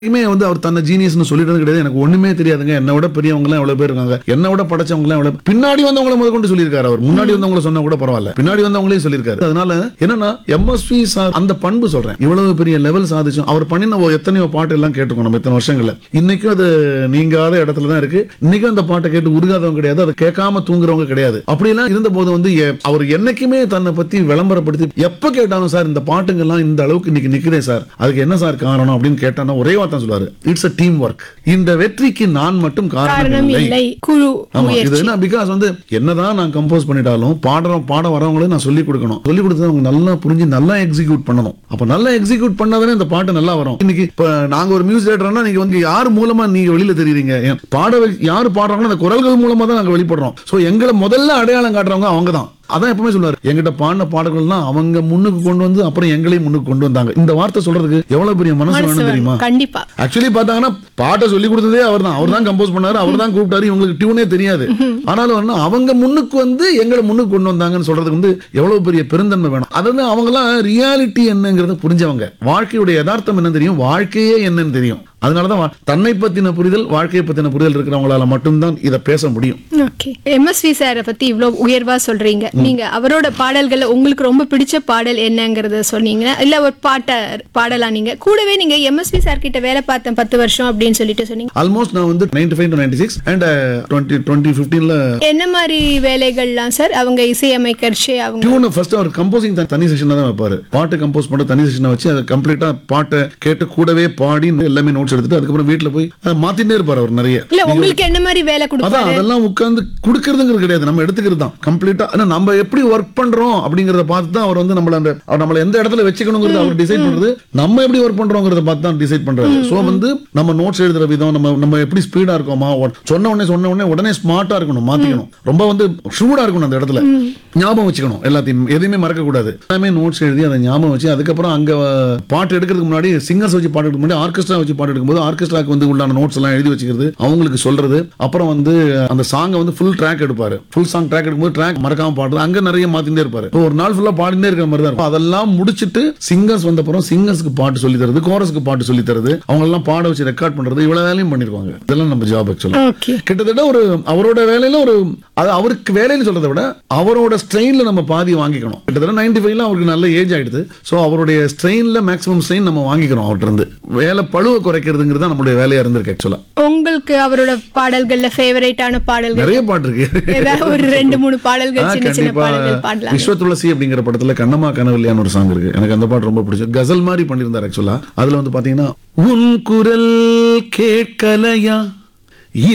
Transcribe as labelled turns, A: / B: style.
A: எப்பயுமே வந்து அவர் தன்னை ஜீனியஸ்னு சொல்லிட்டு கிடையாது எனக்கு ஒண்ணுமே தெரியாதுங்க என்னை விட பெரியவங்க எல்லாம் எவ்வளவு பேர் இருக்காங்க என்னை விட படைச்சவங்க எல்லாம் எவ்வளவு பின்னாடி வந்தவங்கள முத கொண்டு சொல்லியிருக்காரு அவர் முன்னாடி வந்தவங்கள சொன்னா கூட பரவாயில்ல பின்னாடி வந்தவங்களே சொல்லியிருக்காரு அதனால என்னன்னா எம்எஸ்வி சார் அந்த பண்பு சொல்றேன் இவ்வளவு பெரிய லெவல் சாதிச்சோம் அவர் பண்ணின ஒரு எத்தனையோ பாட்டு எல்லாம் கேட்டுக்கணும் நம்ம இத்தனை வருஷங்கள்ல இன்னைக்கும் அது நீங்காத இடத்துல தான் இருக்கு இன்னைக்கும் அந்த பாட்டை கேட்டு உருகாதவங்க கிடையாது அதை கேட்காம தூங்குறவங்க கிடையாது அப்படியெல்லாம் இருந்த போது வந்து எ- அவர் என்னைக்குமே தன்னை பத்தி விளம்பரப்படுத்தி எப்ப கேட்டாலும் சார் இந்த பாட்டுங்கெல்லாம் இந்த அளவுக்கு இன்னைக்கு நிக்கிறேன் சார் அதுக்கு என்ன சார் காரணம் அப்படின்னு கேட்டானா ஒரே வார்த்தை சொல்லுவாரு இட்ஸ் அ டீம் ஒர்க் இந்த வெற்றிக்கு நான் மட்டும் காரணம்
B: காரணம்
A: இல்லை
B: இல்லை குழு
A: ஆமா இது
B: முயற்சி
A: என்ன பிகாஸ் வந்து என்னதான் நான் கம்போஸ் பண்ணிட்டாலும் பாடுறோம் பாட வரவங்களும் நான் சொல்லி கொடுக்கணும் சொல்லி கொடுத்து அவங்க நல்லா புரிஞ்சு நல்லா எக்ஸிக்யூட் பண்ணணும் அப்ப நல்லா எக்ஸிக்யூட் பண்ணாதானே இந்த பாட்டு நல்லா வரும் இன்னைக்கு இப்ப நாங்க ஒரு மியூசிக் டேரக்டர்னா நீங்க வந்து யார் மூலமா நீங்க வெளியில தெரியுறீங்க ஏன் பாட வை- யார் பாடுறாங்களோ அந்த குரல்கள் மூலமா தான் நாங்க வெளிப்படுறோம் சோ எங்களை முதல்ல அடையாளம் காட்டுறவங்க அவங்க தான் அதான் எப்பவுமே சொல்லுவாரு எங்கிட்ட பாடின பாடல்கள்லாம் அவங்க முன்னுக்கு கொண்டு வந்து அப்புறம் எங்களையும் முன்னுக்கு கொண்டு வந்தாங்க இந்த வார்த்தை சொல்றதுக்கு எவ்வளவு பெரிய மனசு
B: மனசு
A: வேணும் தெரியுமா
B: வரும். கண்டிப்பா
A: ஆக்சுவலி பார்த்தாங்கன்னா பாட்டை சொல்லி கொடுத்ததே அவர் தான் அவர் தான் கம்போஸ் பண்ணாரு அவர் தான் கூப்பிட்டாரு இவங்களுக்கு டியூனே தெரியாது ஆனாலும் வந்து அவங்க முன்னுக்கு வந்து எங்களை முன்னுக்கு கொண்டு வந்தாங்கன்னு சொல்றதுக்கு வந்து எவ்வளவு பெரிய பெருந்தன்மை வேணும் அதாவது அவங்கலாம் ரியாலிட்டி என்னங்கிறத புரிஞ்சவங்க வாழ்க்கையுடைய யதார்த்தம் என்ன தெரியும் வாழ்க்கையே என்னன்னு தெரியும் அதனாலதான் வா- தன்னை பத்தின புரிதல் வாழ்க்கையை பத்தின புரிதல் இருக்கிறவங்களால மட்டும்தான் இதை பேச முடியும்
B: ஓகே எம்எஸ்வி சாரை பத்தி இவ்ளோ உயர்வா சொல்றீங்க நீங்க அவரோட பாடல்கள்ல உங்களுக்கு ரொம்ப பிடிச்ச பாடல் என்னங்கறத சொன்னீங்க இல்ல ஒரு பாட்ட பாடலாம் நீங்க கூடவே நீங்க எம்எஸ்வி சார் கிட்ட வேலை பார்த்தேன் பத்து வருஷம் அப்படின்னு சொல்லிட்டு சொன்னீங்க
A: ஆல்மோஸ்ட் நான் வந்து ninety five to ninety six and twenty twenty ஃபிஃப்டீன்ல
B: என்ன மாதிரி வேலைகள்லாம் சார் அவங்க இசையமைக்கர்ச்சி அவங்க
A: டியூன் ஃபர்ஸ்ட் அவர் கம்போசிங் தனி செஷன் தான் வைப்பாரு பாட்டு கம்போஸ் பண்ண தனி செஷனை வச்சு அதை கம்ப்ளீட்டா பாட்டை கேட்டு கூடவே பாடி எல்லாமே நோட்ஸ் எடுத்துட்டு அதுக்கப்புறம் வீட்ல போய் அதை மாத்திட்டே இருப்பாரு அவர் நிறைய
B: இல்ல உங்களுக்கு என்ன மாதிரி வேலை
A: அதான்
B: கொடுப்பாரு
A: அதெல்லாம் உட்கார்ந்து கொடுக்கறதுங்கிறது கிடையாது நம்ம எடுத்துக்கிறது தான் கம்ப்ளீட்டா ஆனா நம்ம எப்படி ஒர்க் பண்றோம் அப்படிங்கறத பார்த்து தான் அவர் வந்து நம்மள அந்த அவர் நம்மள எந்த இடத்துல வச்சுக்கணுங்கிறத அவர் டிசைட் பண்றது நம்ம எப்படி ஒர்க் பண்றோங்கிறத பார்த்து தான் டிசைட் பண்றாரு சோ வந்து நம்ம நோட்ஸ் எழுதுற விதம் நம்ம நம்ம எப்படி ஸ்பீடா இருக்கோமா ஒ- சொன்ன உடனே சொன்ன உடனே உடனே ஸ்மார்ட்டா இருக்கணும் மாத்திக்கணும் ரொம்ப வந்து ஷூடா இருக்கணும் அந்த இடத்துல ஞாபகம் வச்சுக்கணும் எல்லாத்தையும் எதையுமே மறக்க கூடாது எல்லாமே நோட்ஸ் எழுதி அதை ஞாபகம் வச்சு அதுக்கப்புறம் அங்க அஹ், பாட்டு எடுக்கிறதுக்கு முன்னாடி சிங்கர்ஸ் வச்சு பாட்டு எடுக்க முன்னாடி ஆர்கெஸ்ட்ரா வச்சு பாட்டு எடுக்கும்போது ஆர்கெஸ்ட்ராக்கு வந்து உள்ளான நோட்ஸ் எல்லாம் எழுதி வச்சுக்கிறது அவங்களுக்கு சொல்றது அப்புறம் வந்து அந்த சாங்கை வந்து ஃபுல் ட்ராக் எடுப்பாரு ஃபுல் சாங் ட்ராக் எடுக்கும்போது ட்ராக் மறக்காம பாடுறது அங்க நிறைய மாத்திட்டே இருப்பாரு இப்போ ஒரு நாள் ஃபுல்லா பாடிட்டே இருக்கிற மாதிரி தான் இருக்கும் அதெல்லாம் முடிச்சிட்டு சிங்கர்ஸ் வந்த அப்புறம் சிங்கர்ஸ்க்கு பாட்டு சொல்லி தருது கோரஸ்க்கு பாட்டு சொல்லி தருது அவங்க எல்லாம் பாட வச்சு ரெக்கார்ட் பண்றது இவ்வளவு வேலையும் பண்ணிருவாங்க இதெல்லாம் நம்ம ஜாப் ஆக்சுவலா
B: ஓகே
A: கிட்டத்தட்ட ஒரு அவரோட வேலையில ஒரு அது அவருக்கு வேலைன்னு சொல்றதை விட அவரோட ஸ்ட்ரெயின்ல நம்ம பாதி வாங்கிக்கணும் கிட்டத்தட்ட நைன்டி ஃபைவ்ல அவருக்கு நல்ல ஏஜ் ஆயிடுது ஸோ அவருடைய ஸ்ட்ரெயின்ல மேக்ஸிமம் ஸ்ட்ரெயின் நம்ம வாங்கிக்கிறோம் அவர்கிட்ட இருந்து வேலை பழுவை குறைக்கிறதுங்கிறது தான் நம்மளுடைய வேலையா இருந்திருக்கு ஆக்சுவலா
B: உங்களுக்கு அவரோட பாடல்கள்ல ஃபேவரேட்டான பாடல்கள்
A: நிறைய பாட்டு இருக்கு
B: ஏதாவது ஒரு ரெண்டு மூணு பாடல்கள்
A: ஆ,
B: சின்ன சின்ன
A: கண்டிப்பா.
B: பாடல்கள் பாடலாம்
A: விஸ்வ துளசி அப்படிங்கிற படத்துல கண்ணம்மா கனவில்லையான்னு ஒரு சாங் இருக்கு எனக்கு அந்த பாட்டு ரொம்ப பிடிச்சது கசல் மாதிரி பண்ணியிருந்தார் ஆக்சுவலா அதுல வந்து பாத்தீங்கன்னா உன் குரல் கேட்கலையா